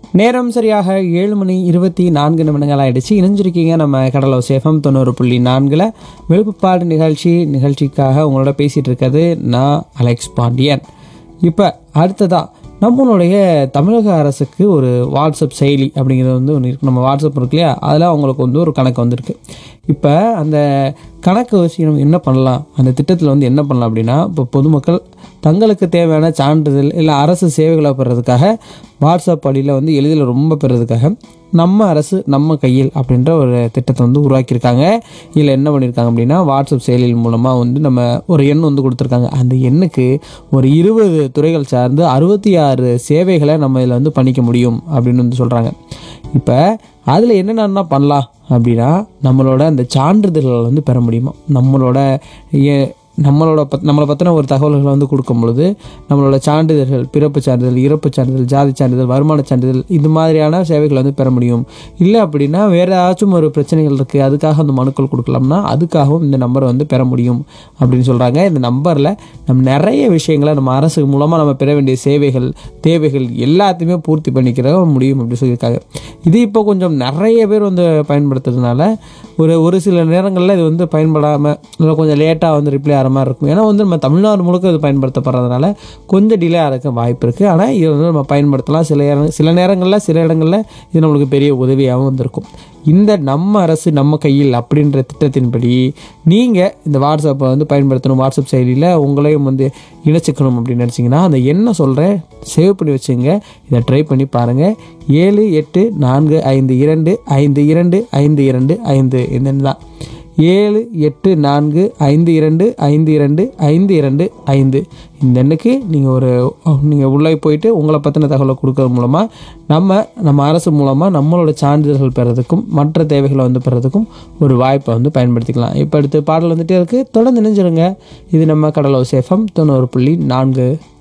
நேரம் சரியாக ஏழு மணி இருபத்தி நான்கு நிமிடங்கள் ஆயிடுச்சு இணைஞ்சிருக்கீங்க நம்ம கடலோ சேஃபம் தொண்ணூறு புள்ளி நான்கில் விழுப்புப்பாடு நிகழ்ச்சி நிகழ்ச்சிக்காக உங்களோட பேசிகிட்டு இருக்கிறது நான் அலெக்ஸ் பாண்டியன் இப்போ அடுத்ததா நம்மளுடைய தமிழக அரசுக்கு ஒரு வாட்ஸ்அப் செயலி அப்படிங்கிறது வந்து ஒன்று இருக்கு நம்ம வாட்ஸ்அப் இருக்கு இல்லையா அதில் அவங்களுக்கு வந்து ஒரு கணக்கு வந்திருக்கு இப்போ அந்த கணக்கு வச்சு நம்ம என்ன பண்ணலாம் அந்த திட்டத்தில் வந்து என்ன பண்ணலாம் அப்படின்னா இப்போ பொதுமக்கள் தங்களுக்கு தேவையான சான்றிதழ் இல்லை அரசு சேவைகளை பெறதுக்காக வாட்ஸ்அப் வழியில் வந்து எளிதில் ரொம்ப பெறதுக்காக நம்ம அரசு நம்ம கையில் அப்படின்ற ஒரு திட்டத்தை வந்து உருவாக்கியிருக்காங்க இதில் என்ன பண்ணியிருக்காங்க அப்படின்னா வாட்ஸ்அப் செயலியின் மூலமாக வந்து நம்ம ஒரு எண் வந்து கொடுத்துருக்காங்க அந்த எண்ணுக்கு ஒரு இருபது துறைகள் சார்ந்து அறுபத்தி ஆறு சேவைகளை நம்ம இதில் வந்து பண்ணிக்க முடியும் அப்படின்னு வந்து சொல்கிறாங்க இப்போ அதில் என்னென்ன பண்ணலாம் அப்படின்னா நம்மளோட அந்த சான்றிதழ்களை வந்து பெற முடியுமா நம்மளோட ஏ- நம்மளோட பத் நம்மளை பற்றின ஒரு தகவல்களை வந்து கொடுக்கும் பொழுது நம்மளோட சான்றிதழ்கள் பிறப்பு சான்றிதழ் இறப்பு சான்றிதழ் ஜாதி சான்றிதழ் வருமான சான்றிதழ் இது மாதிரியான சேவைகளை வந்து பெற முடியும் இல்லை அப்படின்னா வேறு ஏதாச்சும் ஒரு பிரச்சனைகள் இருக்குது அதுக்காக அந்த மனுக்கள் கொடுக்கலாம்னா அதுக்காகவும் இந்த நம்பரை வந்து பெற முடியும் அப்படின்னு சொல்கிறாங்க இந்த நம்பரில் நம்ம நிறைய விஷயங்களை நம்ம அரசு மூலமாக நம்ம பெற வேண்டிய சேவைகள் தேவைகள் எல்லாத்தையுமே பூர்த்தி பண்ணிக்கிற முடியும் அப்படின்னு சொல்லியிருக்காங்க இது இப்போ கொஞ்சம் நிறைய பேர் வந்து பயன்படுத்துறதுனால ஒரு ஒரு சில நேரங்களில் இது வந்து பயன்படாமல் இல்லை கொஞ்சம் லேட்டாக வந்து ரிப்ளை ஆகிற மாதிரி இருக்கும் ஏன்னா வந்து நம்ம தமிழ்நாடு முழுக்க இது பயன்படுத்தப்படுறதுனால கொஞ்சம் டிலே ஆகிறதுக்கு வாய்ப்பு இருக்குது ஆனால் இது வந்து நம்ம பயன்படுத்தலாம் சில நேர- சில நேரங்களில் சில இடங்களில் இது நம்மளுக்கு பெரிய உதவியாகவும் வந்திருக்கும் இந்த நம்ம அரசு நம்ம கையில் அப்படின்ற திட்டத்தின்படி நீங்கள் இந்த வாட்ஸ்அப்பை வந்து பயன்படுத்தணும் வாட்ஸ்அப் செயலியில் உங்களையும் வந்து இணைச்சிக்கணும் அப்படின்னு நினச்சிங்கன்னா அந்த என்ன சொல்கிறேன் சேவ் பண்ணி வச்சுங்க இதை ட்ரை பண்ணி பாருங்கள் ஏழு எட்டு நான்கு ஐந்து இரண்டு ஐந்து இரண்டு ஐந்து இரண்டு ஐந்து இந்த எண் தான் ஏழு எட்டு நான்கு ஐந்து இரண்டு ஐந்து இரண்டு ஐந்து இரண்டு ஐந்து இந்த எண்ணுக்கு நீங்கள் ஒரு நீங்கள் உள்ளே போயிட்டு உங்களை பற்றின தகவலை கொடுக்கறது மூலமாக நம்ம நம்ம அரசு மூலமாக நம்மளோட சான்றிதழ்கள் பெறதுக்கும் மற்ற தேவைகளை வந்து பெறதுக்கும் ஒரு வாய்ப்பை வந்து பயன்படுத்திக்கலாம் இப்போ அடுத்து பாடல் வந்துட்டே இருக்குது தொடர்ந்து நினைஞ்சிருங்க இது நம்ம கடலோ சேஃபம் தொண்ணூறு புள்ளி நான்கு